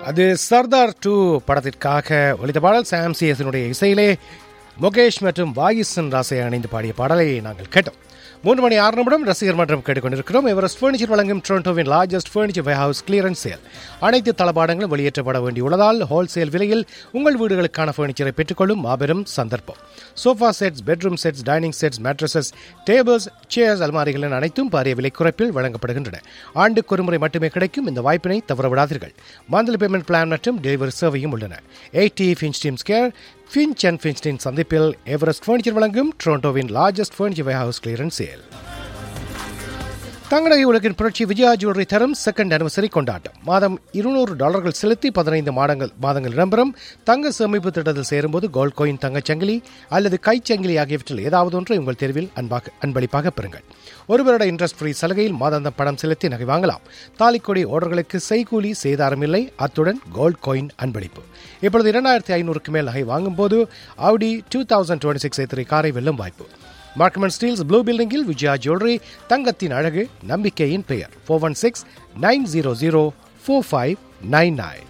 அது சர்தார் டூ படத்திற்காக ஒலித்த பாடல் சாம் சிஎஸ்னுடைய இசையிலே முகேஷ் மற்றும் வாயிசன் ராசை அணிந்து பாடிய பாடலை நாங்கள் கேட்டோம் மூன்று மணி ஆறு நிமிடம் ரசிகர் மன்றம் கேட்டுக்கொண்டிருக்கிறோம் எவரெஸ்ட் ஃபர்னிச்சர் வழங்கும் டொரண்டோவின் largest furniture house clearance sale அனைத்து தளபாடங்களும் வெளியேற்றப்பட வேண்டியுள்ளதால் ஹோல்சேல் விலையில் உங்கள் வீடுகளுக்கான ஃபர்னிச்சரை பெற்றுக்கொள்ளும் மாபெரும் சந்தர்ப்பம் sofa sets bedroom sets dining sets mattresses tables chairs அல்மாரிகள் அனைத்தும் பாரிய விலை குறைப்பில் வழங்கப்படுகின்றன ஆண்டுக்கு ஒருமுறை மட்டுமே கிடைக்கும் இந்த வாய்ப்பினை தவறவிடாதீர்கள் மந்த்லி பேமெண்ட் பிளான் மற்றும் டெலிவரி சேவையும் உள்ளன eighty Finchdene square Finch and Finchdene சந்திப்பில் எவரெஸ்ட் ஃபர்னிச்சர் வழங்கும் டொரண்டோவின் largest furniture house clearance sale தங்கடகை உலகின் புரட்சி விஜயா ஜுவல்லரி தரும் செகண்ட் அனிவர்சரி கொண்டாட்டம் மாதம் இருநூறு டாலர்கள் செலுத்தி பதினைந்து மாதங்கள் மாதங்கள் இடம்பெறும் தங்க சேமிப்பு திட்டத்தில் சேரும்போது கோல்ட் கோயின் தங்கச்சங்கிலி அல்லது கைச்சங்கிலி ஆகியவற்றில் ஏதாவது ஒன்றை உங்கள் தேர்வில் அன்பாக அன்பளிப்பாக பெறுங்கள் ஒரு வருட இன்ட்ரெஸ்ட் ஃப்ரீ சலுகையில் மாதாந்தம் பணம் செலுத்தி நகை வாங்கலாம் தாலிக்கொடி ஓடர்களுக்கு செய்கூலி சேதாரம் இல்லை அத்துடன் கோல்ட் கோயின் அன்பளிப்பு இப்பொழுது இரண்டாயிரத்தி ஐநூறுக்கு மேல் நகை வாங்கும்போது Audi two thousand twenty six three காரை வெல்லும் வாய்ப்பு மார்க்மன் ஸ்டீல்ஸ் ப்ளூ பில்டிங்கில் விஜயா ஜுவல்லரி தங்கத்தின் அழகு நம்பிக்கையின் பெயர் four one six nine zero zero four five nine nine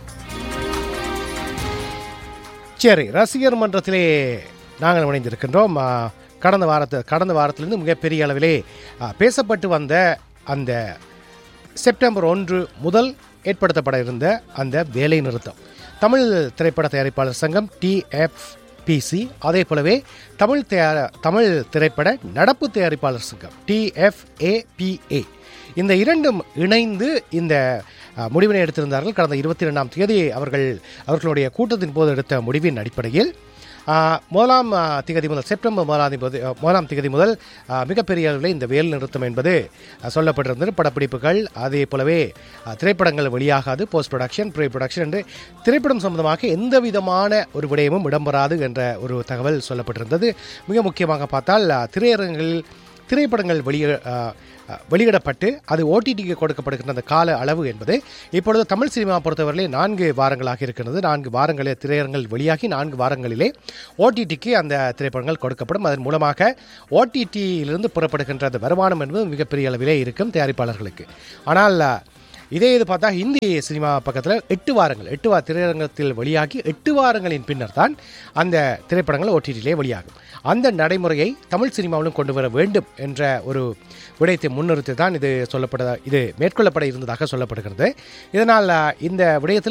சரி ரசிகர் மன்றத்திலே நாங்கள் இணைந்திருக்கின்றோம் ஆ, கடந்த வாரத்து கடந்த வாரத்திலிருந்து மிகப்பெரிய அளவிலே ஆ, பேசப்பட்டு வந்த அந்த செப்டம்பர் ஒன்று முதல் ஏற்படுத்தப்பட இருந்த அந்த வேலை நிறுத்தம் தமிழ் திரைப்பட தயாரிப்பாளர் சங்கம் டிஎஃப்பிசி அதே போலவே தமிழ் தயார தமிழ் திரைப்பட நடப்பு தயாரிப்பாளர் சங்கம் டிஎஃப்ஏபிஏ இந்த இரண்டும் இணைந்து இந்த அஹ், முடிவினை எடுத்திருந்தார்கள் கடந்த இருபத்தி ரெண்டாம் தேதி அவர்கள் அவர்களுடைய கூட்டத்தின் போது எடுத்த முடிவின் அடிப்படையில் ஆஹ், முதலாம் ஆஹ், திகதி முதல் செப்டம்பர் முதலாம் திகதி அஹ், முதலாம் திகதி முதல் ஆஹ், மிகப்பெரிய அளவில் இந்த வேல் நிறுத்தம் என்பது ஆஹ், சொல்லப்பட்டிருந்தது படப்பிடிப்புகள் அதே போலவே ஆஹ், திரைப்படங்கள் வெளியாகாது போஸ்ட் ப்ரொடக்ஷன் ப்ரீ ப்ரொடக்ஷன் என்று திரைப்படம் சம்பந்தமாக எந்த விதமான ஒரு விடயமும் இடம்பெறாது என்ற ஒரு தகவல் சொல்லப்பட்டிருந்தது மிக முக்கியமாக பார்த்தால் ஆஹ், திரையரங்குகளில் திரைப்படங்கள் வெளியே ஆஹ், ஆஹ், வெளியிடப்பட்டு அது ஓடிடிக்கு கொடுக்கப்படுகின்ற அந்த கால அளவு என்பது இப்பொழுது தமிழ் சினிமா பொறுத்தவரையிலே நான்கு வாரங்களாக இருக்கிறது நான்கு வாரங்களில் திரையரங்கள் வெளியாகி நான்கு வாரங்களிலே ஓடிடிக்கு அந்த திரைப்படங்கள் கொடுக்கப்படும் அதன் மூலமாக ஓடிடியிலிருந்து புறப்படுகின்ற அந்த வருமானம் என்பது மிகப்பெரிய அளவிலே இருக்கும் தயாரிப்பாளர்களுக்கு ஆனால் ஆஹ், இதே இது பார்த்தா ஹிந்தி சினிமா பக்கத்தில் எட்டு வாரங்கள் எட்டு வார திரையரங்கத்தில் வெளியாகி எட்டு வாரங்களின் பின்னர் தான் அந்த திரைப்படங்கள் ஓடிடியிலே வெளியாகும் அந்த நடைமுறையை தமிழ் சினிமாவிலும் கொண்டு வர வேண்டும் என்ற ஒரு விடயத்தை முன்னிறுத்தி தான் இது சொல்லப்பட இது மேற்கொள்ளப்பட இருந்ததாக சொல்லப்படுகிறது இதனால் அஹ், இந்த விடயத்தில்